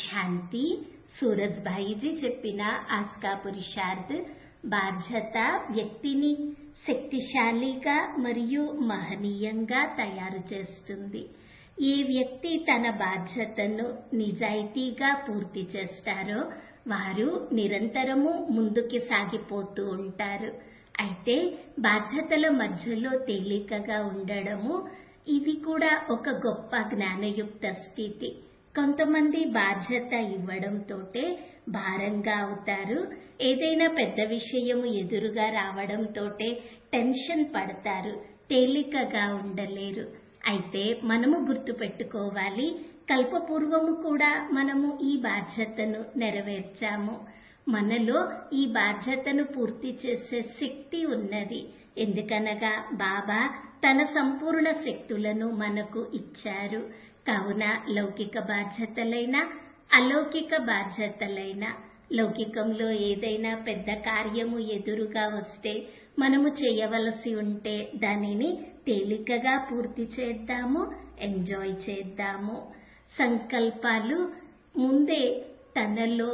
శాంతి సూరజ్భాయిజీ చెప్పిన ఆస్కా పురుషార్థ్ బాధ్యత వ్యక్తిని శక్తిశాలిగా మరియు మహనీయంగా తయారు చేస్తుంది ఏ వ్యక్తి తన బాధ్యతను నిజాయితీగా పూర్తి చేస్తారో వారు నిరంతరము ముందుకి సాగిపోతూ ఉంటారు అయితే బాధ్యతల మధ్యలో తేలికగా ఉండడము ఇది కూడా ఒక గొప్ప జ్ఞానయుక్త స్థితి కొంతమంది బాధ్యత ఇవ్వడంతోటే భారంగా అవుతారు ఏదైనా పెద్ద విషయము ఎదురుగా రావడంతోటే టెన్షన్ పడతారు తేలికగా ఉండలేరు అయితే మనము గుర్తుపెట్టుకోవాలి కల్పపూర్వము కూడా మనము ఈ బాధ్యతను నెరవేర్చాము మనలో ఈ బాధ్యతను పూర్తి చేసే శక్తి ఉన్నది ఎందుకనగా బాబా తన సంపూర్ణ శక్తులను మనకు ఇచ్చారు కావున లౌకిక బాధ్యతలైన అలౌకిక బాధ్యతలైన లౌకికంలో ఏదైనా పెద్ద కార్యము ఎదురుగా వస్తే మనము చేయవలసి ఉంటే దానిని తేలికగా పూర్తి చేద్దాము ఎంజాయ్ చేద్దాము సంకల్పాలు ముందే తనలో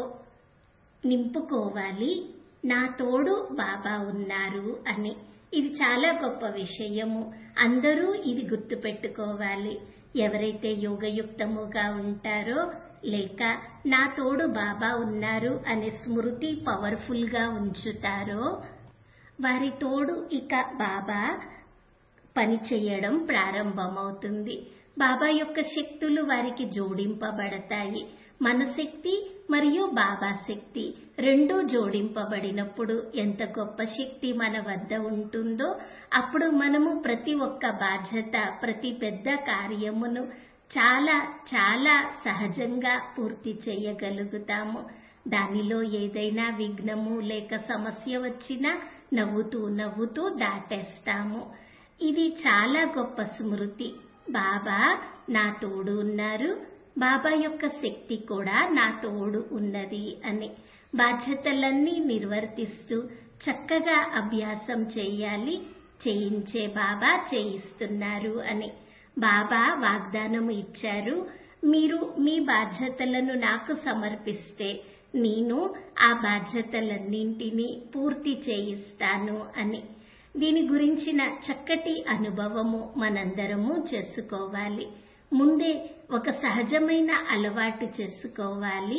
నింపుకోవాలి నా తోడు బాబా ఉన్నారు అని ఇది చాలా గొప్ప విషయము అందరూ ఇది గుర్తుపెట్టుకోవాలి ఎవరైతే యోగయుక్తముగా ఉంటారో లేక నా తోడు బాబా ఉన్నారు అనే స్మృతి పవర్ఫుల్ గా ఉంచుతారో వారి తోడు ఇక బాబా పని చేయడం ప్రారంభమవుతుంది బాబా యొక్క శక్తులు వారికి జోడింపబడతాయి మన శక్తి మరియు బాబా శక్తి రెండూ జోడింపబడినప్పుడు ఎంత గొప్ప శక్తి మన వద్ద ఉంటుందో అప్పుడు మనము ప్రతి ఒక్క బాధ్యత ప్రతి పెద్ద కార్యమును చాలా చాలా సహజంగా పూర్తి చేయగలుగుతాము దానిలో ఏదైనా విఘ్నము లేక సమస్య వచ్చినా నవ్వుతూ నవ్వుతూ దాటేస్తాము ఇది చాలా గొప్ప స్మృతి బాబా నా తోడు ఉన్నారు బాబా యొక్క శక్తి కూడా నా తోడు ఉన్నది అని బాధ్యతలన్నీ నిర్వర్తిస్తూ చక్కగా అభ్యాసం చేయాలి చేయించే బాబా చేయిస్తున్నారు అని బాబా వాగ్దానం ఇచ్చారు మీరు మీ బాధ్యతలను నాకు సమర్పిస్తే నేను ఆ బాధ్యతలన్నింటినీ పూర్తి చేయిస్తాను అని దీని గురించిన చక్కటి అనుభవము మనందరము చేసుకోవాలి ముందే ఒక సహజమైన అలవాటు చేసుకోవాలి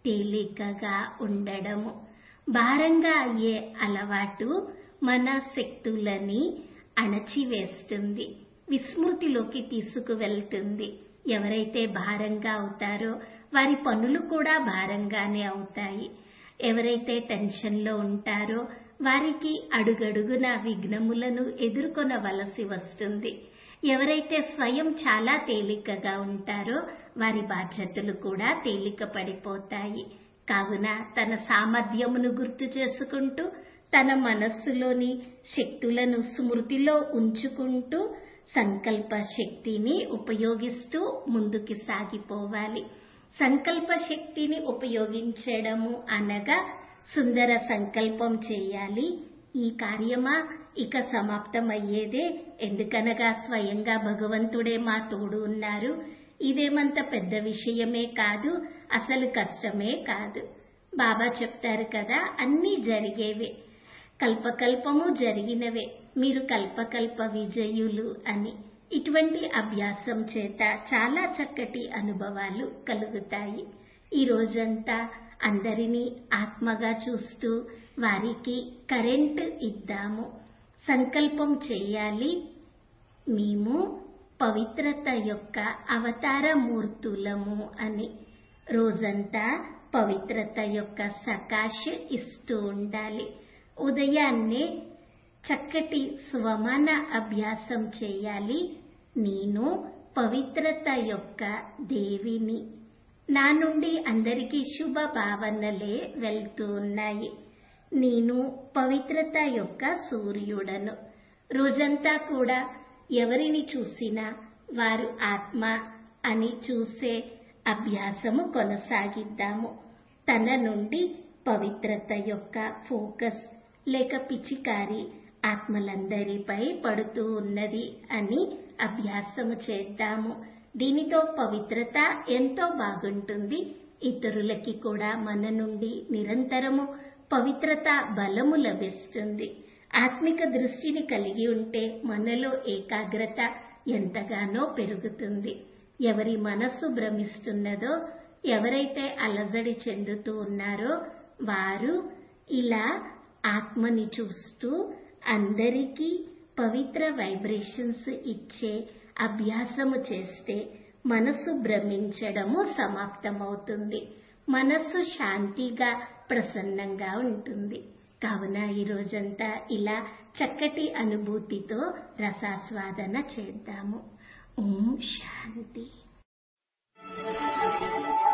తేలికగా ఉండడము భారంగా అయ్యే అలవాటు మన శక్తులని అణచివేస్తుంది విస్మృతిలోకి తీసుకువెళ్తుంది ఎవరైతే భారంగా అవుతారో వారి పనులు కూడా భారంగానే అవుతాయి ఎవరైతే టెన్షన్లో ఉంటారో వారికి అడుగడుగున విఘ్నములను ఎదుర్కొనవలసి వస్తుంది ఎవరైతే స్వయం చాలా తేలికగా ఉంటారో వారి బాధ్యతలు కూడా తేలిక పడిపోతాయి కావున తన సామర్థ్యమును గుర్తు చేసుకుంటూ తన మనస్సులోని శక్తులను స్మృతిలో ఉంచుకుంటూ సంకల్ప శక్తిని ఉపయోగిస్తూ ముందుకు సాగిపోవాలి సంకల్ప శక్తిని ఉపయోగించడము అనగా సుందర సంకల్పం చేయాలి ఈ కార్యమా ఇక సమాప్తమయ్యేదే ఎందుకనగా స్వయంగా భగవంతుడే మా తోడు ఉన్నారు ఇదేమంత పెద్ద విషయమే కాదు అసలు కష్టమే కాదు బాబా చెప్తారు కదా అన్నీ జరిగేవే కల్పకల్పము జరిగినవే మీరు కల్పకల్ప విజయులు అని ఇటువంటి అభ్యాసం చేత చాలా చక్కటి అనుభవాలు కలుగుతాయి ఈ రోజంతా అందరినీ ఆత్మగా చూస్తూ వారికి కరెంట్ ఇద్దాము సంకల్పం చేయాలి మేము పవిత్రత యొక్క అవతార మూర్తులము అని రోజంతా పవిత్రత యొక్క సకాశ ఇస్తూ ఉండాలి ఉదయాన్నే చక్కటి స్వమాన అభ్యాసం చేయాలి నేను పవిత్రత యొక్క దేవిని నా నుండి అందరికీ శుభ భావనలే వెళ్తూ ఉన్నాయి నేను పవిత్రత యొక్క సూర్యుడను రోజంతా కూడా ఎవరిని చూసినా వారు ఆత్మ అని చూసే అభ్యాసము కొనసాగిద్దాము తన నుండి పవిత్రత యొక్క ఫోకస్ లేక పిచికారి ఆత్మలందరిపై పడుతూ ఉన్నది అని అభ్యాసము చేద్దాము దీనితో పవిత్రత ఎంతో బాగుంటుంది ఇతరులకి కూడా మన నుండి నిరంతరము పవిత్రత బలము లభిస్తుంది ఆత్మిక దృష్టిని కలిగి ఉంటే మనలో ఏకాగ్రత ఎంతగానో పెరుగుతుంది ఎవరి మనస్సు భ్రమిస్తున్నదో ఎవరైతే అలజడి చెందుతూ ఉన్నారో వారు ఇలా ఆత్మని చూస్తూ అందరికీ పవిత్ర వైబ్రేషన్స్ ఇచ్చే అభ్యాసము చేస్తే మనసు భ్రమించడము సమాప్తమవుతుంది మనస్సు శాంతిగా ప్రసన్నంగా ఉంటుంది కావున ఈ రోజంతా ఇలా చక్కటి అనుభూతితో రసాస్వాదన చేద్దాము ఓం శాంతి